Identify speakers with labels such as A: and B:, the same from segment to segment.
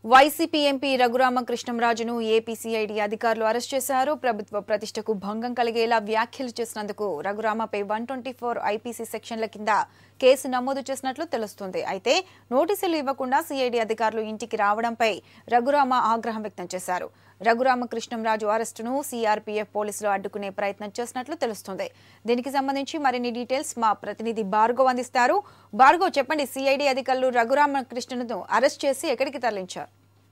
A: YCP MP రఘురామకృష్ణంరాజును ఏపీసీఐడి అధికారులు arrest చేశారు ప్రభుత్వ ప్రతిష్టకు భంగం కలిగేలా వ్యాఖ్యలు చేసినందుకు రఘురామపై వన్ ట్వంటీ ఫోర్ ఐపీసీ సెక్షన్ల కింద కేసు నమోదు చేసినట్లు తెలుస్తుంది అయితే నోటీసులు ఇవ్వకుండా సీఐడి అధికారులు ఇంటికి రావడంపై రఘురామ ఆగ్రహం వ్యక్తం చేశారు రఘురామకృష్ణంరాజు అరెస్టును సీఆర్పీఎఫ్ పోలీసులు అడ్డుకునే ప్రయత్నం చేసినట్లు తెలుస్తుంది దీనికి సంబంధించి మరిన్ని డీటెయిల్స్ మా ప్రతినిధి భార్గవ్ అందిస్తారు భార్గవ్ చెప్పండి సిఐడి అధికారులు రఘురామకృష్ణను అరెస్ట్ చేసి ఎక్కడికి తరలించారు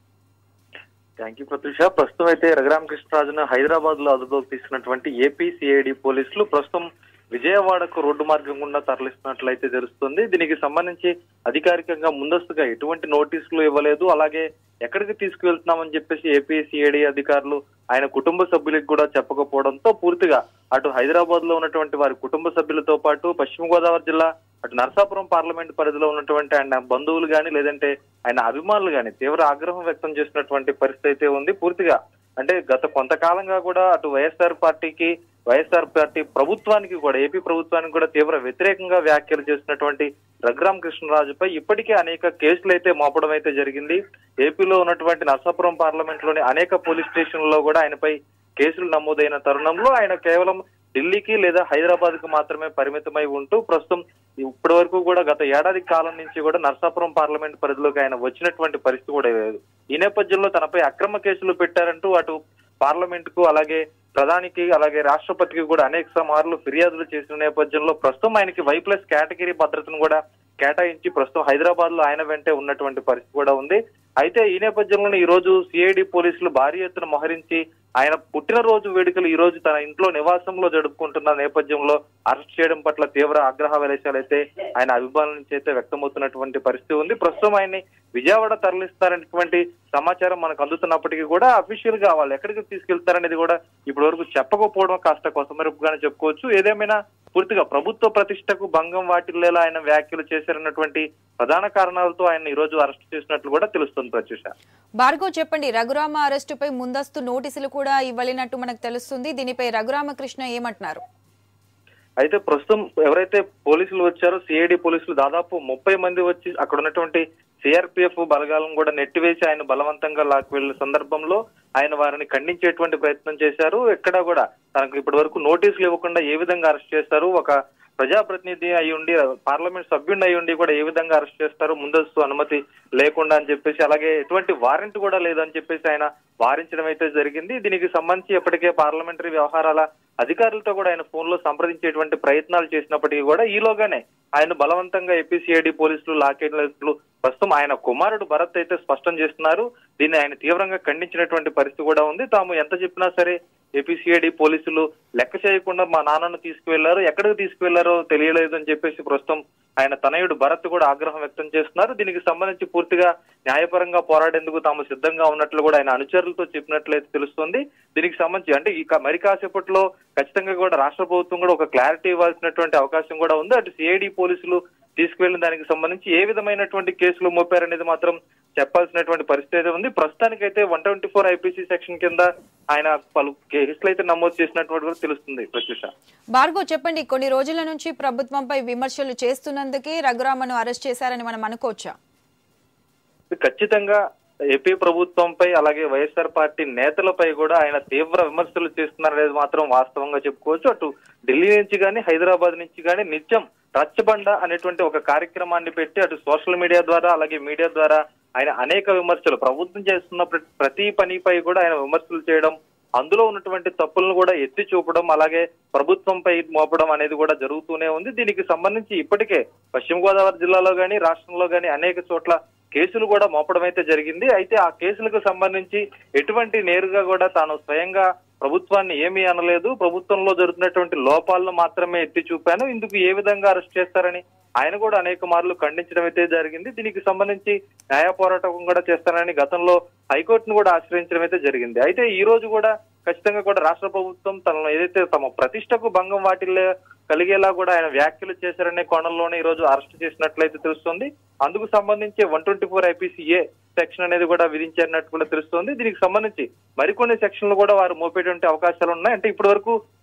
B: థ్యాంక్ యూ ప్రత్యూష ప్రస్తుతం అయితే రఘురామకృష్ణరాజును హైదరాబాద్ లో అదుపులోకి తీసుకున్నటువంటి ఏపీ సిఐడి పోలీసులు ప్రస్తుతం విజయవాడకు రోడ్డు మార్గం గుండా తరలిస్తున్నట్లయితే తెలుస్తుంది దీనికి సంబంధించి అధికారికంగా ముందస్తుగా ఎటువంటి నోటీసులు ఇవ్వలేదు అలాగే ఎక్కడికి తీసుకువెళ్తున్నామని చెప్పేసి ఏపీ సిఐడి అధికారులు ఆయన కుటుంబ సభ్యులకు కూడా చెప్పకపోవడంతో పూర్తిగా అటు హైదరాబాద్ లో ఉన్నటువంటి వారి కుటుంబ సభ్యులతో పాటు పశ్చిమ గోదావరి జిల్లా అటు నరసాపురం పార్లమెంట్ పరిధిలో ఉన్నటువంటి ఆయన బంధువులు గాని లేదంటే ఆయన అభిమానులు గాని తీవ్ర ఆగ్రహం వ్యక్తం చేసినటువంటి పరిస్థితి అయితే ఉంది పూర్తిగా అంటే గత కొంతకాలంగా కూడా అటు వైఎస్ఆర్ పార్టీకి వైఎస్ఆర్ పార్టీ ప్రభుత్వానికి కూడా ఏపీ ప్రభుత్వానికి కూడా తీవ్ర వ్యతిరేకంగా వ్యాఖ్యలు చేసినటువంటి రఘురామ కృష్ణరాజుపై ఇప్పటికే అనేక కేసులు అయితే మోపడం అయితే జరిగింది ఏపీలో ఉన్నటువంటి నరసాపురం పార్లమెంట్ లోని అనేక పోలీస్ స్టేషన్లలో కూడా ఆయనపై కేసులు నమోదైన తరుణంలో ఆయన కేవలం ఢిల్లీకి లేదా హైదరాబాద్ కు మాత్రమే పరిమితమై ఉంటూ ప్రస్తుతం ఇప్పటి వరకు కూడా గత ఏడాది కాలం నుంచి కూడా నరసాపురం పార్లమెంట్ పరిధిలోకి ఆయన వచ్చినటువంటి పరిస్థితి కూడా లేదు ఈ నేపథ్యంలో తనపై అక్రమ కేసులు పెట్టారంటూ అటు పార్లమెంట్ కు అలాగే ప్రధానికి అలాగే రాష్ట్రపతికి కూడా అనేక మార్లు ఫిర్యాదులు చేసిన నేపథ్యంలో ప్రస్తుతం ఆయనకి వై ప్లస్ కేటగిరీ భద్రతను కూడా కేటాయించి ప్రస్తుతం హైదరాబాద్ లో ఆయన వెంటే ఉన్నటువంటి పరిస్థితి కూడా ఉంది అయితే ఈ నేపథ్యంలోనే ఈ రోజు సిఐడి పోలీసులు భారీ ఎత్తున మోహరించి ఆయన పుట్టినరోజు వేడుకలు ఈ రోజు తన ఇంట్లో నివాసంలో జరుపుకుంటున్న నేపథ్యంలో అరెస్ట్ చేయడం పట్ల తీవ్ర ఆగ్రహ విలేశాలు అయితే ఆయన అభిమానుల నుంచి అయితే వ్యక్తమవుతున్నటువంటి పరిస్థితి ఉంది ప్రస్తుతం ఆయన్ని విజయవాడ తరలిస్తారనేటువంటి సమాచారం మనకు అందుతున్నప్పటికీ కూడా అఫీషియల్ గా వాళ్ళు ఎక్కడికి తీసుకెళ్తారనేది కూడా ఇప్పటి వరకు చెప్పకపోవడం కాస్త కొసమెరుపుగానే చెప్పుకోవచ్చు ఏదేమైనా పూర్తిగా ప్రభుత్వ ప్రతిష్టకు భంగం వాటిల్లేలా ఆయన వ్యాఖ్యలు చేశారన్నటువంటి ప్రధాన కారణాలతో ఆయన ఈ రోజు అరెస్ట్ చేసినట్లు కూడా తెలుస్తుంది ప్రత్యూష
A: భార్గవ్ చెప్పండి రఘురామ అరెస్టుపై ముందస్తు నోటీసులు కూడా ఇవ్వలేనట్టు మనకు తెలుస్తుంది దీనిపై రఘురామకృష్ణ ఏమంటున్నారు
B: అయితే ప్రస్తుతం ఎవరైతే పోలీసులు వచ్చారో సిఐడి పోలీసులు దాదాపు ముప్పై మంది వచ్చి అక్కడ ఉన్నటువంటి సిఆర్పిఎఫ్ బలగాలను కూడా నెట్టివేసి ఆయన బలవంతంగా లాక్కు వెళ్లిన సందర్భంలో ఆయన వారిని ఖండించేటువంటి ప్రయత్నం చేశారు ఎక్కడా కూడా తనకు ఇప్పటి వరకు నోటీసులు ఇవ్వకుండా ఏ విధంగా అరెస్ట్ చేస్తారు ఒక ప్రజాప్రతినిధి అయి ఉండి పార్లమెంట్ సభ్యుడిని అయి ఉండి కూడా ఏ విధంగా అరెస్ట్ చేస్తారు ముందస్తు అనుమతి లేకుండా అని చెప్పేసి అలాగే ఎటువంటి వారెంట్ కూడా లేదని చెప్పేసి ఆయన వారించడం అయితే జరిగింది దీనికి సంబంధించి ఇప్పటికే పార్లమెంటరీ వ్యవహారాల అధికారులతో కూడా ఆయన ఫోన్ లో సంప్రదించేటువంటి ప్రయత్నాలు చేసినప్పటికీ కూడా ఈలోగానే ఆయన బలవంతంగా ఏపీసీఐడి పోలీసులు లాకేట్లు ప్రస్తుతం ఆయన కుమారుడు భరత్ అయితే స్పష్టం చేస్తున్నారు దీన్ని ఆయన తీవ్రంగా ఖండించినటువంటి పరిస్థితి కూడా ఉంది తాము ఎంత చెప్పినా సరే ఏపీసీఐడి పోలీసులు లెక్క చేయకుండా మా నాన్నను తీసుకువెళ్లారు ఎక్కడికి తీసుకువెళ్లారో తెలియలేదు అని చెప్పేసి ప్రస్తుతం ఆయన తనయుడు భరత్ కూడా ఆగ్రహం వ్యక్తం చేస్తున్నారు దీనికి సంబంధించి పూర్తిగా న్యాయపరంగా పోరాడేందుకు తాము సిద్ధంగా ఉన్నట్లు కూడా ఆయన అనుచరులతో చెప్పినట్లయితే తెలుస్తుంది దీనికి సంబంధించి అంటే ఇక మరి కాసేపట్లో ఖచ్చితంగా కూడా రాష్ట్ర ప్రభుత్వం కూడా ఒక క్లారిటీ ఇవ్వాల్సినటువంటి అవకాశం కూడా ఉంది అటు సిఐడి పోలీసులు తీసుకువెళ్లిన దానికి సంబంధించి ఏ విధమైనటువంటి కేసులు మోపారనేది మాత్రం చెప్పాల్సినటువంటి పరిస్థితి అయితే ఉంది ప్రస్తుతానికైతే one twenty four IPC section కింద ఆయన పలు కేసులు అయితే నమోదు చేసినటువంటి కూడా తెలుస్తుంది ప్రత్యూష
A: భార్గవ్ చెప్పండి కొన్ని రోజుల నుంచి ప్రభుత్వంపై విమర్శలు చేస్తున్నందుకే రఘురామను అరెస్ట్ చేశారని మనం అనుకోవచ్చా
B: ఖచ్చితంగా ఏపీ ప్రభుత్వంపై అలాగే వైఎస్ఆర్ పార్టీ నేతలపై కూడా ఆయన తీవ్ర విమర్శలు చేస్తున్నారనేది మాత్రం వాస్తవంగా చెప్పుకోవచ్చు అటు ఢిల్లీ నుంచి కానీ హైదరాబాద్ నుంచి కానీ నిత్యం రచ్చబండ అనేటువంటి ఒక కార్యక్రమాన్ని పెట్టి అటు సోషల్ మీడియా ద్వారా అలాగే మీడియా ద్వారా ఆయన అనేక విమర్శలు ప్రభుత్వం చేస్తున్న ప్ర- ప్రతి పనిపై కూడా ఆయన విమర్శలు చేయడం అందులో ఉన్నటువంటి తప్పులను కూడా ఎత్తి చూపడం అలాగే ప్రభుత్వంపై మోపడం అనేది కూడా జరుగుతూనే ఉంది దీనికి సంబంధించి ఇప్పటికే పశ్చిమ గోదావరి జిల్లాలో గాని రాష్ట్రంలో గాని అనేక చోట్ల కేసులు కూడా మోపడం అయితే జరిగింది అయితే ఆ కేసులకు సంబంధించి ఎటువంటి నేరుగా కూడా తాను స్వయంగా ప్రభుత్వాన్ని ఏమీ అనలేదు ప్రభుత్వంలో జరుగుతున్నటువంటి లోపాలను మాత్రమే ఎత్తి చూపాను ఇందుకు ఏ విధంగా అరెస్ట్ చేస్తారని ఆయన కూడా అనేక మార్లు ఖండించడం అయితే జరిగింది దీనికి సంబంధించి న్యాయ పోరాటం కూడా చేస్తానని గతంలో హైకోర్టును కూడా ఆశ్రయించడం అయితే జరిగింది అయితే ఈ రోజు కూడా ఖచ్చితంగా కూడా రాష్ట్ర ప్రభుత్వం తనను ఏదైతే తమ ప్రతిష్టకు భంగం వాటిల్లే కలిగేలా కూడా ఆయన వ్యాఖ్యలు చేశారనే కోణంలోనే ఈ రోజు అరెస్ట్ చేసినట్లయితే తెలుస్తుంది అందుకు సంబంధించి one twenty four IPC A section అనేది కూడా విధించారన్నట్టు కూడా తెలుస్తుంది దీనికి సంబంధించి మరికొన్ని సెక్షన్లు కూడా వారు మోపేటువంటి అవకాశాలు ఉన్నాయి అంటే ఇప్పటి వరకు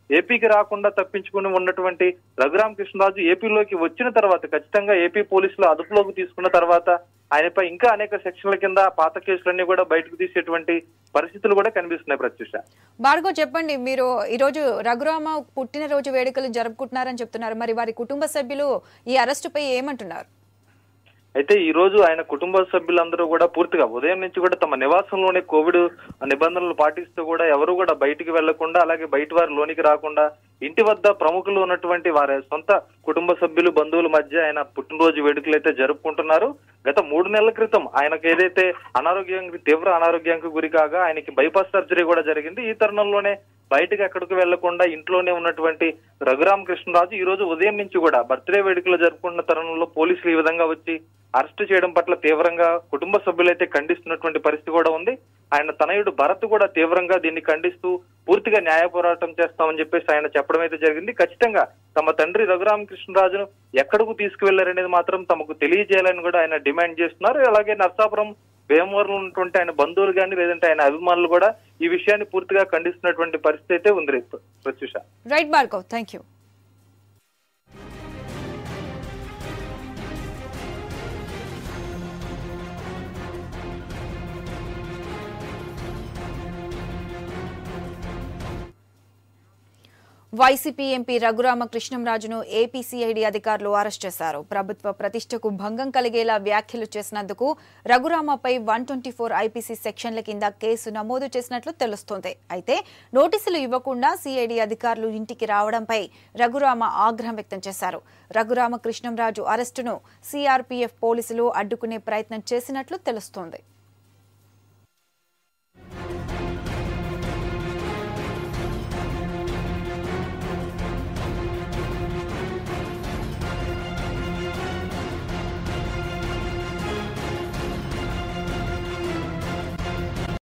B: ఏపీకి రాకుండా తప్పించుకుని ఉన్నటువంటి రఘురామ కృష్ణరాజు ఏపీలోకి వచ్చిన తర్వాత ఖచ్చితంగా ఏపీ పోలీసులు అదుపులోకి తీసుకున్న తర్వాత ఆయనపై ఇంకా అనేక సెక్షన్ల కింద పాత కేసులన్నీ కూడా బయటకు తీసేటువంటి పరిస్థితులు కూడా కనిపిస్తున్నాయి ప్రత్యూష
A: భార్గవ్ చెప్పండి మీరు ఈరోజు రఘురామ పుట్టినరోజు వేడుకలు జరుపుకుంటున్నారని చెప్తున్నారు మరి వారి కుటుంబ సభ్యులు ఈ అరెస్టుపై ఏమంటున్నారు
B: అయితే ఈ రోజు ఆయన కుటుంబ సభ్యులందరూ కూడా పూర్తిగా ఉదయం నుంచి కూడా తమ నివాసంలోనే కోవిడ్ నిబంధనలు పాటిస్తూ కూడా ఎవరు కూడా బయటికి వెళ్లకుండా అలాగే బయట వారి లోనికి రాకుండా ఇంటి వద్ద ప్రముఖులు ఉన్నటువంటి వారి సొంత కుటుంబ సభ్యులు బంధువుల మధ్య ఆయన పుట్టినరోజు వేడుకలు అయితే జరుపుకుంటున్నారు గత మూడు నెలల క్రితం ఆయనకు ఏదైతే అనారోగ్యానికి తీవ్ర అనారోగ్యానికి గురి కాగా ఆయనకి బైపాస్ సర్జరీ కూడా జరిగింది ఈ తరుణంలోనే బయటకు ఎక్కడికి వెళ్లకుండా ఇంట్లోనే ఉన్నటువంటి రఘురామ కృష్ణరాజు ఈ రోజు ఉదయం నుంచి కూడా బర్త్డే వేడుకలు జరుపుకున్న తరుణంలో పోలీసులు ఈ విధంగా వచ్చి అరెస్టు చేయడం పట్ల తీవ్రంగా కుటుంబ సభ్యులైతే ఖండిస్తున్నటువంటి పరిస్థితి కూడా ఉంది ఆయన తనయుడు భరత్ కూడా తీవ్రంగా దీన్ని ఖండిస్తూ పూర్తిగా న్యాయ పోరాటం చేస్తామని చెప్పేసి ఆయన చెప్పడం అయితే జరిగింది ఖచ్చితంగా తమ తండ్రి రఘురామకృష్ణరాజును ఎక్కడకు తీసుకువెళ్లారనేది మాత్రం తమకు తెలియజేయాలని కూడా ఆయన డిమాండ్ చేస్తున్నారు అలాగే నర్సాపురం భీమవరంలో ఉన్నటువంటి ఆయన బంధువులు కానీ లేదంటే ఆయన అభిమానులు కూడా ఈ విషయాన్ని పూర్తిగా ఖండిస్తున్నటువంటి పరిస్థితి అయితే ఉంది Prathyusha
A: right Bhargav thank you YCP MP Raghurama కృష్ణంరాజును ఏపీసీఐడి అధికారులు అరెస్ట్ చేశారు ప్రభుత్వ ప్రతిష్టకు భంగం కలిగేలా వ్యాఖ్యలు చేసినందుకు రఘురామపై వన్ ట్వంటీ ఫోర్ ఐపీసీ సెక్షన్ల కింద కేసు నమోదు చేసినట్లు తెలుస్తోంది అయితే నోటీసులు ఇవ్వకుండా సిఐడి అధికారులు ఇంటికి రావడంపై రఘురామ ఆగ్రహం వ్యక్తం చేశారు రఘురామ కృష్ణంరాజు అరెస్టును సీఆర్పీఎఫ్ పోలీసులు అడ్డుకునే ప్రయత్నం చేసినట్లు తెలుస్తోంది